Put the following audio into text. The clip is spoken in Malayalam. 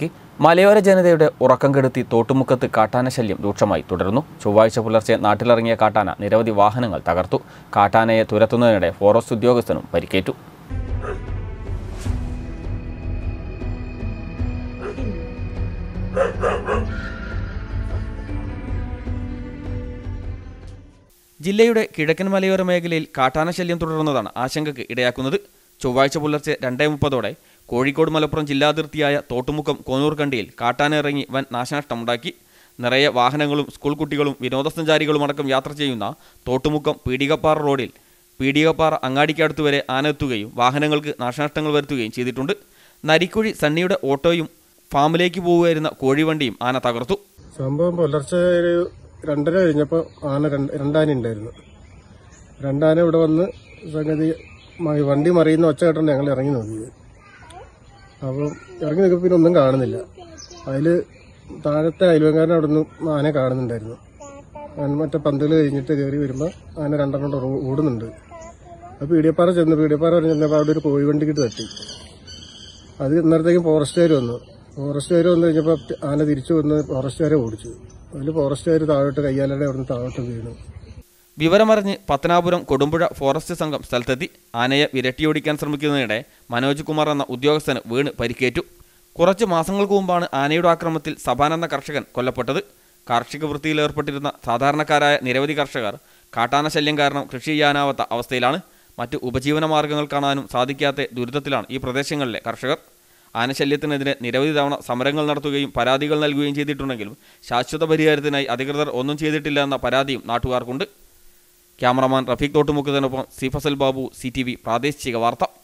മലയോര ജനതയുടെ ഉറക്കം കെടുത്തി തോട്ടുമുക്കത്ത് കാട്ടാന ശല്യം രൂക്ഷമായി തുടരുന്നു ചൊവ്വാഴ്ച പുലർച്ചെ നാട്ടിലിറങ്ങിയ കാട്ടാന നിരവധി വാഹനങ്ങൾ തകർത്തു കാട്ടാനയെ തുരത്തുന്നതിനിടെ ഫോറസ്റ്റ് ഉദ്യോഗസ്ഥനും പരിക്കേറ്റു ജില്ലയുടെ കിഴക്കൻ മലയോര മേഖലയിൽ കാട്ടാന ശല്യം തുടരുന്നതാണ് ആശങ്കയ്ക്ക് ഇടയാക്കുന്നത് ചൊവ്വാഴ്ച പുലർച്ചെ രണ്ടേ മുപ്പതോടെ കോഴിക്കോട് മലപ്പുറം ജില്ലാതിർത്തിയായ തോട്ടുമുക്കം കോനൂർകണ്ടിയിൽ കാട്ടാന ഇറങ്ങി വൻ നാശനഷ്ടമുണ്ടാക്കി നിറയെ വാഹനങ്ങളും സ്കൂൾ കുട്ടികളും വിനോദസഞ്ചാരികളും അടക്കം യാത്ര ചെയ്യുന്ന തോട്ടുമുക്കം പീടികപ്പാറ റോഡിൽ പീടികപ്പാറ അങ്ങാടിക്കടുത്ത് വരെ ആന എത്തുകയും വാഹനങ്ങൾക്ക് നാശനഷ്ടങ്ങൾ വരുത്തുകയും ചെയ്തിട്ടുണ്ട് നരിക്കുഴി സണ്ണിയുടെ ഓട്ടോയും ഫാമിലേക്ക് പോകുമായിരുന്ന കോഴിവണ്ടിയും ആന തകർത്തു സംഭവം പുലർച്ചെ ഒരു രണ്ടര കഴിഞ്ഞപ്പോൾ ആന രണ്ട് രണ്ടാന ഉണ്ടായിരുന്നു രണ്ടാന ഇവിടെ വന്ന് സംഗതി മ- വണ്ടി മറിയുന്ന ഒച്ച കേട്ടാണ് ഞങ്ങൾ ഇറങ്ങി നോക്കിയത് അപ്പം ഇറങ്ങി നോക്കിയപ്പോൾ പിന്നെ ഒന്നും കാണുന്നില്ല അതിൽ താഴത്തെ അയൽവങ്കാരൻ അവിടെ നിന്ന് ആന കാണുന്നുണ്ടായിരുന്നു ആന മറ്റേ പന്തൽ കഴിഞ്ഞിട്ട് കയറി വരുമ്പോൾ ആന രണ്ടെണ്ണം കൂടെ ഓ- ഓടുന്നുണ്ട് അപ്പോൾ പീഡിയപ്പാറ ചെന്ന് പീഡിയപ്പാറ വരെ ചെന്നപ്പോൾ അവിടെ ഒരു കോഴിവണ്ടിക്കിട്ട് തട്ടി അത് ഇന്നലത്തേക്കും ഫോറസ്റ്റുകാർ വന്നു ഫോറസ്റ്റുകാർ വന്നു കഴിഞ്ഞപ്പോൾ ആന തിരിച്ചു വന്ന് ഫോറസ്റ്റുകാരെ ഓടിച്ചു അതിൽ ഫോറസ്റ്റുകാർ താഴോട്ട് കയ്യാലയുടെ അവിടുന്ന് താഴോട്ട് വീണു വിവരമറിഞ്ഞ് പത്തനാപുരം കൊടുമ്പുഴ ഫോറസ്റ്റ് സംഘം സ്ഥലത്തെത്തി ആനയെ വിരട്ടിയോടിക്കാൻ ശ്രമിക്കുന്നതിനിടെ മനോജ് കുമാർ എന്ന ഉദ്യോഗസ്ഥന് വീണ് പരിക്കേറ്റു കുറച്ച് മാസങ്ങൾക്ക് മുമ്പാണ് ആനയുടെ ആക്രമണത്തിൽ സഭാൻ എന്ന കർഷകൻ കൊല്ലപ്പെട്ടത് കാർഷിക വൃത്തിയിൽ ഏർപ്പെട്ടിരുന്ന സാധാരണക്കാരായ നിരവധി കർഷകർ കാട്ടാന ശല്യം കാരണം കൃഷി ചെയ്യാനാവാത്ത അവസ്ഥയിലാണ് മറ്റ് ഉപജീവന മാർഗങ്ങൾ കാണാനും സാധിക്കാത്ത ദുരിതത്തിലാണ് ഈ പ്രദേശങ്ങളിലെ കർഷകർ ആനശല്യത്തിനെതിരെ നിരവധി തവണ സമരങ്ങൾ നടത്തുകയും പരാതികൾ നൽകുകയും ചെയ്തിട്ടുണ്ടെങ്കിലും ശാശ്വത പരിഹാരത്തിനായി അധികൃതർ ഒന്നും ചെയ്തിട്ടില്ല എന്ന പരാതിയും നാട്ടുകാർക്കുണ്ട് ക്യാമറമാൻ റഫീഖ് തോട്ടുമുക്കത്തിനൊപ്പം C Fasal Babu C T V പ്രാദേശിക വാർത്ത